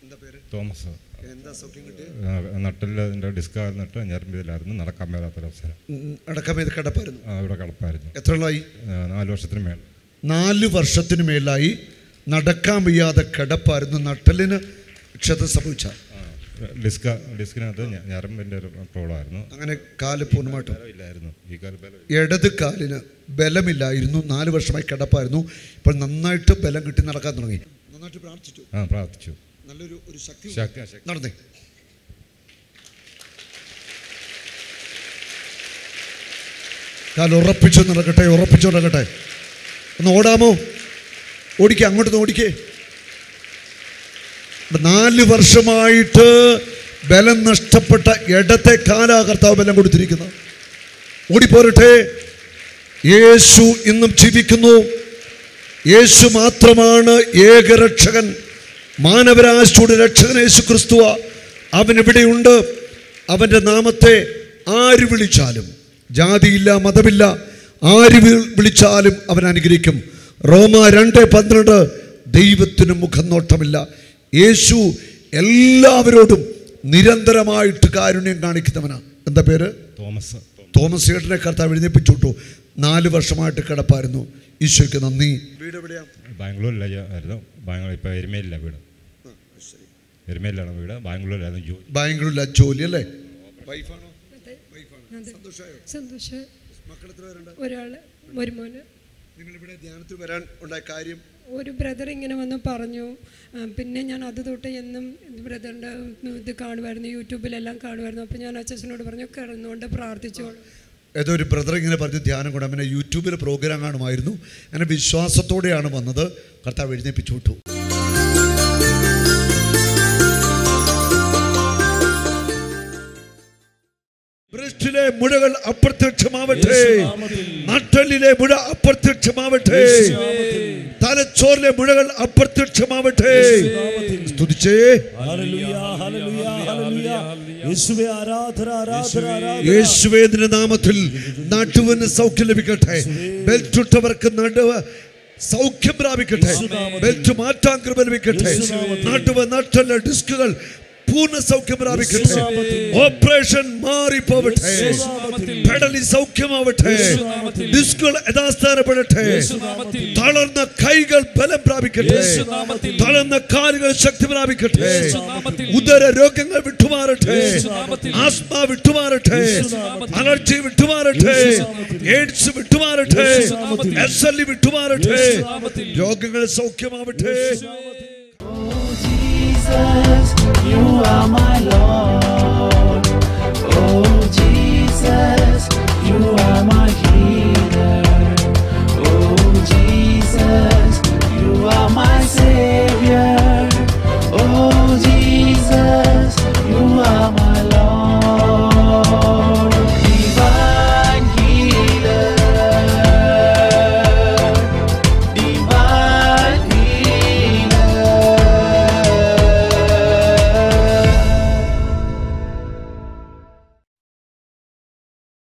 എന്താ പേര് തോമസ് എന്താ സൗഖ്യം കിട്ടിയ നട്ടിൽ അതിൻ്റെ ഡിസ്ക് ആയിരുന്നിട്ട് ഞരമ്പിലായിരുന്നു നടക്കാൻ മേലാത്തൊരവസരം അടക്കം ഇത് കിടപ്പായിരുന്നു ആ, ഇവിടെ കളപ്പായിരുന്നു എത്ര നാളായി ആ, നാല് വർഷത്തിന് മേൽ നാല് വർഷത്തിന് മേലായി നടക്കാൻ വയ്യാതെ കിടപ്പായിരുന്നു നട്ടലിന് ക്ഷത സംഭവിച്ച ആ, ഡിസ്ക് ഡിസ്കിനകത്ത് ഞ- ഞരമ്പിൻ്റെ ഒരു പ്രോബ്ലം ആയിരുന്നു അങ്ങനെ കാല് പൂർണ്ണമായിട്ടും ബലം ഇല്ലായിരുന്നു ഈ കാല് ബലം ഇടത് കാലിന് ബലമില്ലായിരുന്നു നാല് വർഷമായി കിടപ്പായിരുന്നു ഇപ്പോൾ നന്നായിട്ട് ബലം കിട്ടി നടക്കാൻ തുടങ്ങി നന്നായിട്ട് പ്രാർത്ഥിച്ചു ആ പ്രാർത്ഥിച്ചു നല്ലൊരു ഒരു ശക്തി ശക്തി ശക്തി നടന്നേ കാൽ ഉറപ്പിച്ചു നടക്കട്ടെ ഉറപ്പിച്ചു നടക്കട്ടെ ഒന്ന് ഓടാമോ ഓടിക്കേ അങ്ങോട്ട് ഓടിക്കേ നാല് വർഷമായിട്ട് ബലം നഷ്ടപ്പെട്ട ഇടത്തെ കാലാ കർത്താവ് ബലം കൊടുത്തിരിക്കുന്നത് ഓടിപ്പോരട്ടെ യേശു ഇന്നും ജീവിക്കുന്നു യേശു മാത്രമാണ് ഏകരക്ഷകൻ മാനവരാശിയുടെ രക്ഷകൻ യേശു ക്രിസ്തുവ അവൻ എവിടെയുണ്ട് അവൻ്റെ നാമത്തെ ആര് വിളിച്ചാലും ജാതിയില്ല മതമില്ല ആര് വി- വിളിച്ചാലും അവൻ അനുഗ്രഹിക്കും റോമ രണ്ട് പന്ത്രണ്ട് ദൈവത്തിന് മുഖനോട്ടമില്ല യേശു എല്ലാവരോടും നിരന്തരമായിട്ട് കാരുണ്യം കാണിക്കുന്നവനാണ് എന്താ പേര് തോമസ് തോമസ് ചേട്ടനെ കർത്താവ് എഴുന്നേപ്പിച്ചു വിട്ടു നാല് വർഷമായിട്ട് കിടപ്പായിരുന്നു ഈശോയ്ക്ക് നന്ദി വീട് എവിടെയാ ബാംഗ്ലൂരിലായിരുന്നു ബാംഗ്ലൂർ ഇപ്പോൾ എരുമേലില്ല വീട് എരുമേലിലാണ് വീട് ബാംഗ്ലൂരിലായിരുന്നു ജോലി ബാംഗ്ലൂരിലെ ജോലി അല്ലേ വൈഫാണോ വൈഫാണ് സന്തോഷമായോ സന്തോഷം മക്കൾ എത്ര പേരുണ്ട് ഒരാൾ ഒരു മോന് നിങ്ങൾ ഇവിടെ ധ്യാനത്തിൽ വരാൻ ഉണ്ടായ കാര്യം ഒരു ബ്രദർ ഇങ്ങനെ വന്ന് പറഞ്ഞു ആ, പിന്നെ ഞാൻ അത് തൊട്ട് എന്നും ബ്രദറിൻ്റെ ഇത് കാണുമായിരുന്നു യൂട്യൂബിലെല്ലാം കാണുമായിരുന്നു അപ്പോൾ ഞാൻ അച്ഛനോട് പറഞ്ഞു കിടന്നുകൊണ്ട് പ്രാർത്ഥിച്ചോളൂ ഏതോ ഒരു ബ്രദർ ഇങ്ങനെ പറഞ്ഞ് ധ്യാനം കൊണ്ട് അവനെ യൂട്യൂബിൽ പ്രോഗ്രാം കാണുമായിരുന്നു അങ്ങനെ വിശ്വാസത്തോടെയാണ് വന്നത് കർത്താവ് എഴുന്നേപ്പിച്ചു വിട്ടു ബ്രസ്റ്റിലെ മുഴകൾ അപ്രത്യക്ഷമാവട്ടെ നട്ടലിലെ മുഴ അപ്രത്യക്ഷമാവട്ടെ തലച്ചോറിലെ മുഴകൾ അപ്രത്യക്ഷമാവട്ടെ സ്തുതിച്ചേ ഹല്ലേലൂയ, ഹല്ലേലൂയ, ഹല്ലേലൂയ. യേശുവേ ആരാധന ആരാധന ആരാധന യേശുവേ നിന്റെ നാമത്തിൽ നടുവിന് സൗഖ്യം ലഭിക്കട്ടെ ബെൽറ്റുട്ടവർക്ക് നടുവ് സൗഖ്യം പ്രാപിക്കട്ടെ ബെൽറ്റ് മാറ്റാൻ കൃപ ലഭിക്കട്ടെ നടുവ് നട്ടല് ഡിസ്കുകൾ പൂർണ്ണ സൗഖ്യം പ്രാപിക്കട്ടെ ഓപ്പറേഷൻ മാറിപ്പോവട്ടെ പെടലി സൗഖ്യമാവട്ടെ ഡിസ്കുകൾ യഥാസ്ഥാനപ്പെടട്ടെ തളർന്ന കൈകൾ ബലം പ്രാപിക്കട്ടെ തളർന്ന കാലുകൾ ശക്തി പ്രാപിക്കട്ടെ ഉദര രോഗങ്ങൾ വിട്ടുമാറട്ടെ ആസ്മ വിട്ടുമാറട്ടെ അലർജി വിട്ടുമാറട്ടെ എയ്ഡ്സ് വിട്ടുമാറട്ടെ എസ് എൽ വിട്ടുമാറട്ടെ രോഗങ്ങൾ സൗഖ്യമാവട്ടെ Jesus, you are my Lord.